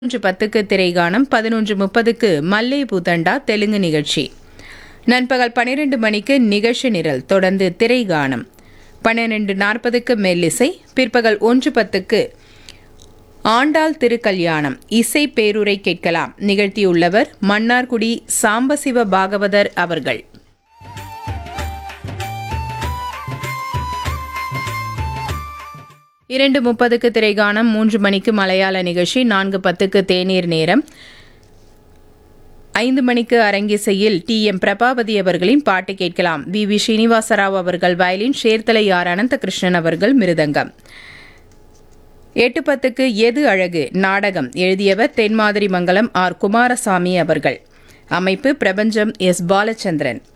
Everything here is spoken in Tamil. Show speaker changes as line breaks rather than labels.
பதினொன்று பத்துக்கு திரைகானம் பதினொன்று முப்பதுக்கு மல்லே பூதண்டா தெலுங்கு நிகழ்ச்சி நண்பகல் பன்னிரண்டு மணிக்கு நிகழ்ச்சி நிரல் தொடர்ந்து திரைகானம் பன்னிரண்டு நாற்பதுக்கு மெல்லிசை பிற்பகல் ஒன்று பத்துக்கு ஆண்டாள் திருக்கல்யாணம் இசை பேருரை கேட்கலாம் நிகழ்த்தியுள்ளவர் மன்னார்குடி சாம்பசிவ பாகவதர் அவர்கள் இரண்டு முப்பதுக்கு திரைகானம் மூன்று மணிக்கு மலையாள நிகழ்ச்சி நான்கு பத்துக்கு தேநீர் நேரம் ஐந்து மணிக்கு அரங்கிசையில் டி எம் பிரபாவதி அவர்களின் பாட்டு கேட்கலாம் வி வி ஸ்ரீனிவாசராவ் அவர்கள் வயலின் சேர்த்தலை ஆர் அனந்தகிருஷ்ணன் அவர்கள் மிருதங்கம் எட்டு பத்துக்கு எது அழகு நாடகம் எழுதியவர் தென்மாதிரி மங்கலம் ஆர் குமாரசாமி அவர்கள் அமைப்பு பிரபஞ்சம் எஸ் பாலச்சந்திரன்